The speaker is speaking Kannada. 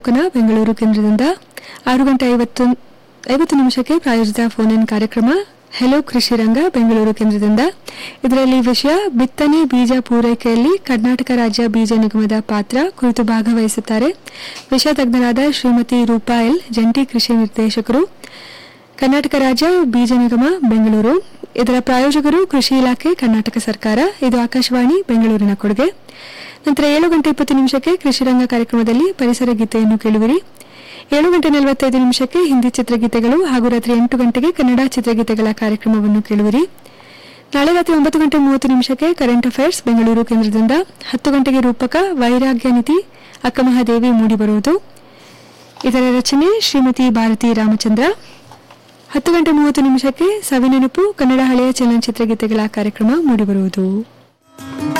ಕನ ಬೆಂಗಳೂರು ಕೇಂದ್ರದಿಂದ ಆರು ಗಂಟೆ ಐವತ್ತು ಐವತ್ತು ನಿಮಿಷಕ್ಕೆ ಪ್ರಾಯೋಜಿತ ಫೋನ್ ಇನ್ ಕಾರ್ಯಕ್ರಮ ಹೆಲೋ ಕೃಷಿ ರಂಗ ಬೆಂಗಳೂರು ಕೇಂದ್ರದಿಂದ ಇದರಲ್ಲಿ ವಿಷಯ ಬಿತ್ತನೆ ಬೀಜ ಪೂರೈಕೆಯಲ್ಲಿ ಕರ್ನಾಟಕ ರಾಜ್ಯ ಬೀಜ ನಿಗಮದ ಪಾತ್ರ ಕುರಿತು ಭಾಗವಹಿಸುತ್ತಾರೆ ವಿಷಯ ತಜ್ಞರಾದ ಶ್ರೀಮತಿ ರೂಪಾ ಎಲ್ ಜಂಟಿ ಕೃಷಿ ನಿರ್ದೇಶಕರು ಕರ್ನಾಟಕ ರಾಜ್ಯ ಬೀಜ ನಿಗಮ ಬೆಂಗಳೂರು ಇದರ ಪ್ರಾಯೋಜಕರು ಕೃಷಿ ಇಲಾಖೆ ಕರ್ನಾಟಕ ಸರ್ಕಾರ ಇದು ಆಕಾಶವಾಣಿ ಬೆಂಗಳೂರಿನ ಕೊಡುಗೆ ನಂತರ ಏಳು ಗಂಟೆ ಇಪ್ಪತ್ತು ನಿಮಿಷಕ್ಕೆ ಕೃಷಿ ರಂಗ ಕಾರ್ಯಕ್ರಮದಲ್ಲಿ ಪರಿಸರ ಗೀತೆಯನ್ನು ಕೇಳುವಿರಿ ಏಳು ಗಂಟೆ ನಲವತ್ತೈದು ನಿಮಿಷಕ್ಕೆ ಹಿಂದಿ ಚಿತ್ರಗೀತೆಗಳು ಹಾಗೂ ರಾತ್ರಿ ಎಂಟು ಗಂಟೆಗೆ ಕನ್ನಡ ಚಿತ್ರಗೀತೆಗಳ ಕಾರ್ಯಕ್ರಮವನ್ನು ಕೇಳುವಿರಿ ನಾಳೆ ರಾತ್ರಿ ಒಂಬತ್ತು ಗಂಟೆ ಮೂವತ್ತು ನಿಮಿಷಕ್ಕೆ ಕರೆಂಟ್ ಅಫೇರ್ಸ್ ಬೆಂಗಳೂರು ಕೇಂದ್ರದಿಂದ ಹತ್ತು ಗಂಟೆಗೆ ರೂಪಕ ವೈರಾಗ್ಯ ನಿಧಿ ಅಕ್ಕಮಹಾದೇವಿ ಮೂಡಿಬರುವುದು ಇದರ ರಚನೆ ಶ್ರೀಮತಿ ಭಾರತಿ ರಾಮಚಂದ್ರ ಹತ್ತು ಗಂಟೆ ಮೂವತ್ತು ನಿಮಿಷಕ್ಕೆ ಸವಿನೆನಪು ಕನ್ನಡ ಹಳೆಯ ಚಲನಚಿತ್ರ ಗೀತೆಗಳ ಕಾರ್ಯಕ್ರಮ ಮೂಡಿಬರುವುದು